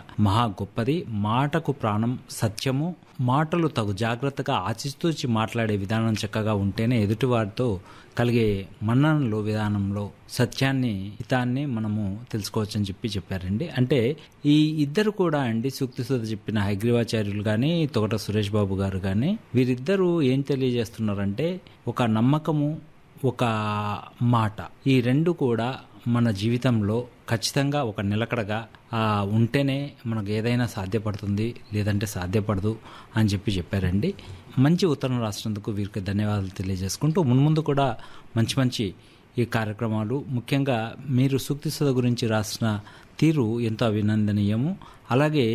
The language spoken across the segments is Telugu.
మహా గొప్పది మాటకు ప్రాణం సత్యము మాటలు తగు జాగ్రత్తగా ఆచితూచి మాట్లాడే విధానం చక్కగా ఉంటేనే ఎదుటివారితో కలిగే మన్ననలో విధానంలో సత్యాన్ని హితాన్ని మనము తెలుసుకోవచ్చని చెప్పి చెప్పారండి అంటే ఈ ఇద్దరు కూడా అండి సూక్తి సుధ చెప్పిన హైగ్రీవాచార్యులు కానీ తొగట సురేష్ బాబు గారు కానీ వీరిద్దరూ ఏం తెలియజేస్తున్నారంటే ఒక నమ్మకము ఒక మాట ఈ రెండు కూడా మన జీవితంలో ఖచ్చితంగా ఒక నిలకడగా ఆ, ఉంటేనే మనకు ఏదైనా సాధ్యపడుతుంది లేదంటే సాధ్యపడదు అని చెప్పి చెప్పారండి మంచి ఉత్తరం రాసినందుకు వీరికి ధన్యవాదాలు తెలియజేసుకుంటూ మున్ముందు కూడా మంచి మంచి ఈ కార్యక్రమాలు ముఖ్యంగా మీరు సూక్తి సుధ గురించి రాసిన తీరు ఎంతో అభినందనీయము అలాగే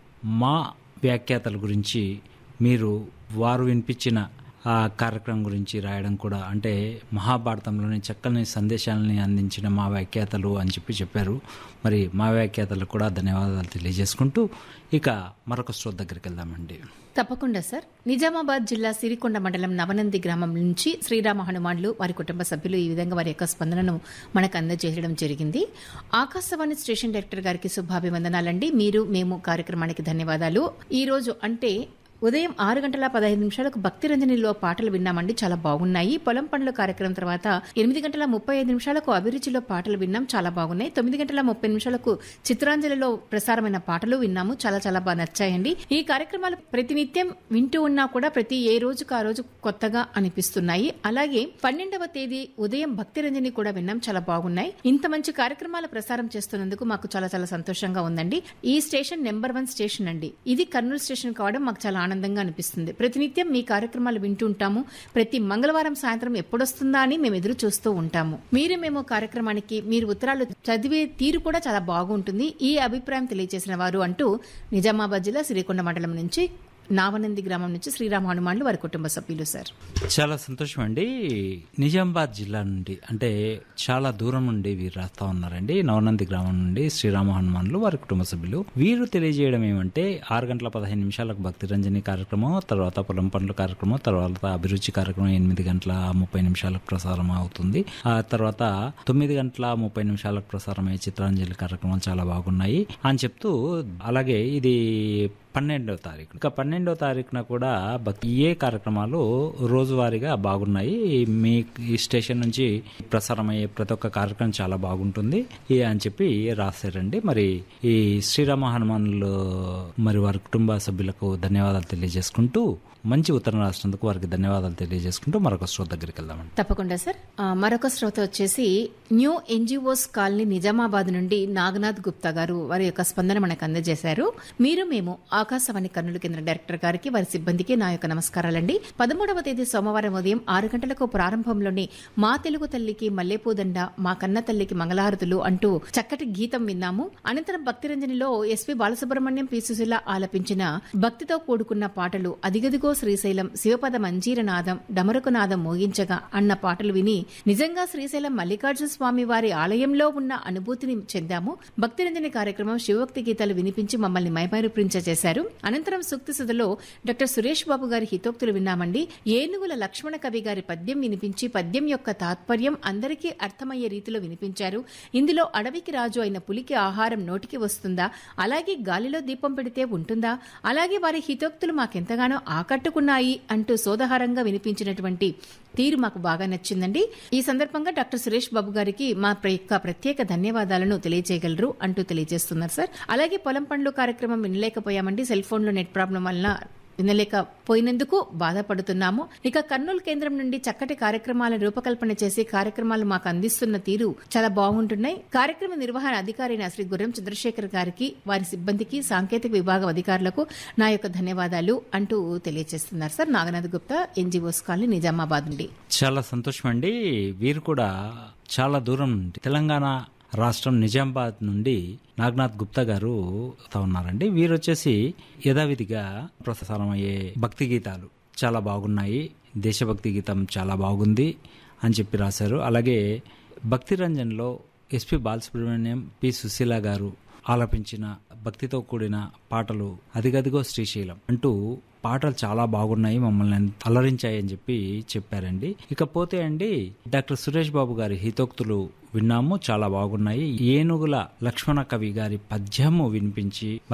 మా వ్యాఖ్యాతల గురించి మీరు వారు వినిపించిన ఆ కార్యక్రమం గురించి రాయడం కూడా అంటే మహాభారతంలోని చక్కని సందేశాలని అందించిన మా వ్యాఖ్యాతలు అని చెప్పి చెప్పారు మరి మా వ్యాఖ్యాతలకు కూడా ధన్యవాదాలు తెలియజేసుకుంటూ ఇక మరొక స్టోర్ దగ్గరికి వెళ్దామండి తప్పకుండా సార్ నిజామాబాద్ జిల్లా సిరికొండ మండలం నవనంది గ్రామం నుంచి శ్రీరామ హనుమాన్లు వారి కుటుంబ సభ్యులు ఈ విధంగా వారి యొక్క స్పందనను మనకు అందజేయడం జరిగింది ఆకాశవాణి స్టేషన్ డైరెక్టర్ గారికి శుభాభివందనాలండి మీరు మేము కార్యక్రమానికి ధన్యవాదాలు ఈ రోజు అంటే ఉదయం ఆరు గంటల పదహైదు నిమిషాలకు భక్తి రంజనిలో పాటలు విన్నామండి చాలా బాగున్నాయి పొలం పనుల కార్యక్రమం తర్వాత ఎనిమిది గంటల ముప్పై ఐదు నిమిషాలకు అభిరుచిలో పాటలు విన్నాం చాలా బాగున్నాయి తొమ్మిది గంటల ముప్పై నిమిషాలకు చిత్రాంజలిలో ప్రసారమైన పాటలు విన్నాము చాలా చాలా బాగా నచ్చాయండి ఈ కార్యక్రమాలు ప్రతినిత్యం వింటూ ఉన్నా కూడా ప్రతి ఏ రోజుకు ఆ రోజు కొత్తగా అనిపిస్తున్నాయి అలాగే పన్నెండవ తేదీ ఉదయం భక్తి రంజని కూడా విన్నాం చాలా బాగున్నాయి ఇంత మంచి కార్యక్రమాల ప్రసారం చేస్తున్నందుకు మాకు చాలా చాలా సంతోషంగా ఉందండి ఈ స్టేషన్ నెంబర్ వన్ స్టేషన్ అండి ఇది కర్నూలు స్టేషన్ కావడం మాకు చాలా ఆనందంగా అనిపిస్తుంది ప్రతినిత్యం మీ కార్యక్రమాలు వింటూ ఉంటాము ప్రతి మంగళవారం సాయంత్రం ఎప్పుడొస్తుందా అని మేము ఎదురు చూస్తూ ఉంటాము మీరు మేము కార్యక్రమానికి మీరు ఉత్తరాలు చదివే తీరు కూడా చాలా బాగుంటుంది ఈ అభిప్రాయం తెలియజేసిన వారు అంటూ నిజామాబాద్ జిల్లా సిరికొండ మండలం నుంచి నావనంది గ్రామం నుంచి శ్రీరామ హనుమాన్లు వారి కుటుంబ సభ్యులు సార్ చాలా సంతోషం అండి నిజామాబాద్ జిల్లా నుండి అంటే చాలా దూరం నుండి వీరు రాస్తా ఉన్నారండి నవనంది గ్రామం నుండి శ్రీరామ హనుమాన్లు వారి కుటుంబ సభ్యులు వీరు తెలియజేయడం ఏమంటే ఆరు గంటల పదిహేను నిమిషాలకు భక్తి రంజని కార్యక్రమం తర్వాత పొలం పనుల కార్యక్రమం తర్వాత అభిరుచి కార్యక్రమం ఎనిమిది గంటల ముప్పై నిమిషాలకు ప్రసారం అవుతుంది ఆ తర్వాత తొమ్మిది గంటల ముప్పై నిమిషాలకు ప్రసారమయ్యే చిత్రాంజలి కార్యక్రమాలు చాలా బాగున్నాయి అని చెప్తూ అలాగే ఇది పన్నెండవ తారీఖు ఇంకా పన్నెండవ తారీఖున కూడా భక్తి ఏ కార్యక్రమాలు రోజువారీగా బాగున్నాయి మీ ఈ స్టేషన్ నుంచి ప్రసారం అయ్యే ప్రతి ఒక్క కార్యక్రమం చాలా బాగుంటుంది ఈ అని చెప్పి రాశారండి మరి ఈ శ్రీరామ హనుమానులు మరి వారి కుటుంబ సభ్యులకు ధన్యవాదాలు తెలియజేసుకుంటూ మంచి ఉత్తరం రాసినందుకు వారికి ధన్యవాదాలు తెలియజేసుకుంటూ మరొక శ్రోత దగ్గరికి వెళ్దామండి తప్పకుండా సార్ ఆ, మరొక శ్రోత వచ్చేసి న్యూ ఎన్జిఓస్ కాలనీ నిజామాబాద్ నుండి నాగనాథ్ గుప్తా గారు వారి యొక్క స్పందన మనకు అందజేశారు మీరు మేము ఆకాశవాణి కర్నూలు కేంద్ర డైరెక్టర్ గారికి వారి సిబ్బందికి నా యొక్క నమస్కారాలండి పదమూడవ తేదీ సోమవారం ఉదయం ఆరు గంటలకు ప్రారంభంలోని మా తెలుగు తల్లికి మల్లెపూదండ మా కన్న తల్లికి మంగళహారతులు అంటూ చక్కటి గీతం విన్నాము అనంతరం భక్తిరంజనిలో ఎస్పి బాలసుబ్రహ్మణ్యం పి సుశీల ఆలపించిన భక్తితో కూడుకున్న పాటలు అదిగదిగో శ్రీశైలం శివపద మంజీరనాదం డమరుకునాదం మోగించగా అన్న పాటలు విని నిజంగా శ్రీశైలం మల్లికార్జున స్వామి వారి ఆలయంలో ఉన్న అనుభూతిని చెందాము భక్తిరంజని కార్యక్రమం శివభక్తి గీతాలు వినిపించి మమ్మల్ని మైమరిపించ చేశారు అనంతరం సూక్తి సుధలో డాక్టర్ సురేష్ బాబు గారి హితోక్తులు విన్నామండి ఏనుగుల లక్ష్మణ కవి గారి పద్యం వినిపించి పద్యం యొక్క తాత్పర్యం అందరికీ అర్థమయ్యే రీతిలో వినిపించారు ఇందులో అడవికి రాజు అయిన పులికి ఆహారం నోటికి వస్తుందా అలాగే గాలిలో దీపం పెడితే ఉంటుందా అలాగే వారి హితోక్తులు మాకెంతగానో ఆకట్టుకున్నాయి అంటూ సోదహారంగా వినిపించినటువంటి తీరు మాకు బాగా నచ్చిందండి ఈ సందర్భంగా డాక్టర్ సురేష్ బాబు గారికి మా ప్ర- యొక్క ప్రత్యేక ధన్యవాదాలను తెలియజేయగలరు అంటూ తెలియజేస్తున్నారు సార్ అలాగే పొలం పండ్లు కార్యక్రమం వినలేకపోయామండి సెల్ ఫోన్ లో నెట్ ప్రాబ్లం వలన వినలేకపోయినందుకు బాధపడుతున్నాము ఇక కర్నూలు కేంద్రం నుండి చక్కటి కార్యక్రమాల రూపకల్పన చేసి కార్యక్రమాలు మాకు అందిస్తున్న తీరు చాలా బాగుంటున్నాయి కార్యక్రమ నిర్వహణ అధికారైన శ్రీ గుర్రం చంద్రశేఖర్ గారికి వారి సిబ్బందికి సాంకేతిక విభాగం అధికారులకు నా యొక్క ధన్యవాదాలు అంటూ తెలియజేస్తున్నారు sir Naganath Gupta NGOs colony Nizamabad నుండి చాలా సంతోషం అండి వీరు కూడా చాలా దూరం నుండి తెలంగాణ రాష్ట్రం నిజామాబాద్ నుండి నాగనాథ్ గుప్తా గారు వస్తా ఉన్నారండి వీరు వచ్చేసి యథావిధిగా ప్రసారం అయ్యే భక్తి గీతాలు చాలా బాగున్నాయి దేశభక్తి గీతం చాలా బాగుంది అని చెప్పి రాశారు అలాగే భక్తి రంజన్లో ఎస్పి బాలసుబ్రహ్మణ్యం పి సుశీల గారు ఆలపించిన భక్తితో కూడిన పాటలు అదిగదిగో శ్రీశైలం అంటూ పాటలు చాలా బాగున్నాయి మమ్మల్ని అలరించాయని చెప్పి చెప్పారండి ఇకపోతే అండి డాక్టర్ సురేష్ బాబు గారి హితోక్తులు విన్నాము చాలా బాగున్నాయి ఏనుగుల లక్ష్మణ కవి గారి పద్యము వినిపించి